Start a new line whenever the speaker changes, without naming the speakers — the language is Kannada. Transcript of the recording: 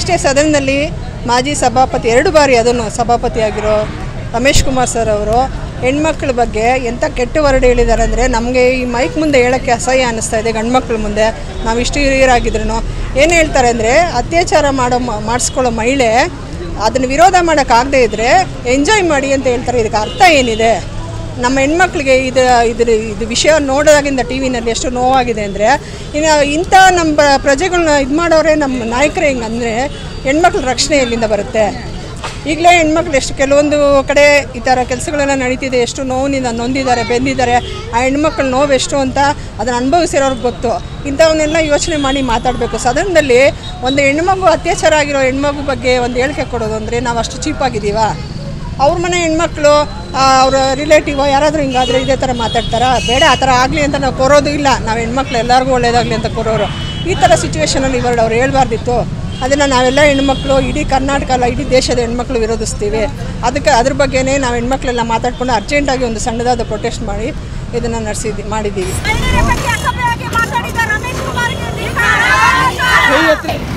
ಇಷ್ಟೇ ಸದನದಲ್ಲಿ ಮಾಜಿ ಸಭಾಪತಿ ಎರಡು ಬಾರಿ ಅದನ್ನು ಸಭಾಪತಿಯಾಗಿರೋ ರಮೇಶ್ ಕುಮಾರ್ ಸರ್ ಅವರು ಹೆಣ್ಮಕ್ಳ ಬಗ್ಗೆ ಎಂಥ ಕೆಟ್ಟ ವರ್ಡ್ ಹೇಳಿದ್ದಾರೆ ಅಂದರೆ ನಮಗೆ ಈ ಮೈಕ್ ಮುಂದೆ ಹೇಳೋಕ್ಕೆ ಅಸಹ್ಯ ಅನ್ನಿಸ್ತಾ ಇದೆ ಗಂಡ್ಮಕ್ಳ ಮುಂದೆ ನಾವು ಇಷ್ಟು ಹಿರಿಯರಾಗಿದ್ರು ಏನು ಹೇಳ್ತಾರೆ ಅಂದರೆ ಅತ್ಯಾಚಾರ ಮಾಡೋ ಮ- ಮಾಡಿಸ್ಕೊಳ್ಳೋ ಮಹಿಳೆ ಅದನ್ನು ವಿರೋಧ ಮಾಡೋಕ್ಕಾಗದೇ ಇದ್ದರೆ ಎಂಜಾಯ್ ಮಾಡಿ ಅಂತ ಹೇಳ್ತಾರೆ ಇದಕ್ಕೆ ಅರ್ಥ ಏನಿದೆ ನಮ್ಮ ಹೆಣ್ಮಕ್ಳಿಗೆ ಇದು ಇದ್ರ ಇದು ವಿಷಯ ನೋಡೋದಾಗಿಂದ ಟಿ ವಿನಲ್ಲಿ ಎಷ್ಟು ನೋವಾಗಿದೆ ಅಂದರೆ ಇನ್ನು ಇಂಥ ನಮ್ಮ ಪ್ರ- ಪ್ರಜೆಗಳನ್ನ ಇದು ಮಾಡೋರೆ ನಮ್ಮ ನಾಯಕರೇ ಹಿಂಗೆ ಅಂದರೆ ಹೆಣ್ಮಕ್ಳ ರಕ್ಷಣೆ ಎಲ್ಲಿಂದ ಬರುತ್ತೆ ಈಗಲೇ ಹೆಣ್ಮಕ್ಳು ಎಷ್ಟು ಕೆಲವೊಂದು ಕಡೆ ಈ ಥರ ಕೆಲಸಗಳೆಲ್ಲ ನಡೀತಿದೆ ಎಷ್ಟು ನೋವಿನಿಂದ ನೊಂದಿದ್ದಾರೆ ಬೆಂದಿದ್ದಾರೆ ಆ ಹೆಣ್ಮಕ್ಳ ನೋವು ಎಷ್ಟು ಅಂತ ಅದನ್ನು ಅನುಭವಿಸಿರೋರ್ಗೆ ಗೊತ್ತು ಇಂಥವನ್ನೆಲ್ಲ ಯೋಚನೆ ಮಾಡಿ ಮಾತಾಡಬೇಕು ಸದನದಲ್ಲಿ ಒಂದು ಹೆಣ್ಮಗು ಅತ್ಯಾಚಾರ ಆಗಿರೋ ಹೆಣ್ಮಗು ಬಗ್ಗೆ ಒಂದು ಹೇಳಿಕೆ ಕೊಡೋದು ಅಂದರೆ ನಾವು ಅಷ್ಟು ಚೀಪಾಗಿದ್ದೀವಾ ಅವ್ರ ಮನೆ ಹೆಣ್ಮಕ್ಳು ಅವರ ರಿಲೇಟಿವ್ ಯಾರಾದರೂ ಹಿಂಗಾದ್ರೆ ಇದೇ ಥರ ಮಾತಾಡ್ತಾರಾ ಬೇಡ ಆ ಥರ ಆಗಲಿ ಅಂತ ನಾವು ಕೋರೋದು ಇಲ್ಲ ನಾವು ಹೆಣ್ಮಕ್ಳು ಎಲ್ಲರಿಗೂ ಒಳ್ಳೇದಾಗಲಿ ಅಂತ ಕೋರೋರು ಈ ಥರ ಸಿಚುವೇಶನಲ್ಲಿ ಇವರು ಅವ್ರು ಹೇಳ್ಬಾರ್ದಿತ್ತು ಅದನ್ನು ನಾವೆಲ್ಲ ಹೆಣ್ಮಕ್ಳು ಇಡೀ ಕರ್ನಾಟಕ ಅಲ್ಲ ಇಡೀ ದೇಶದ ಹೆಣ್ಮಕ್ಳು ವಿರೋಧಿಸ್ತೀವಿ ಅದಕ್ಕೆ ಅದ್ರ ಬಗ್ಗೆನೇ ನಾವು ಹೆಣ್ಮಕ್ಳೆಲ್ಲ ಮಾತಾಡ್ಕೊಂಡು ಅರ್ಜೆಂಟಾಗಿ ಒಂದು ಸಣ್ಣದಾದ ಪ್ರೊಟೆಸ್ಟ್ ಮಾಡಿ ಇದನ್ನು ನಡೆಸಿದ್ವಿ ಮಾಡಿದ್ದೀವಿ
ಮಹಿಳೆಯರ ಬಗ್ಗೆ ಅಸಭ್ಯವಾಗಿ ಮಾತಾಡಿದ ರಮೇಶ್ ಕುಮಾರ್ಗೆ ಧಿಕ್ಕಾರ.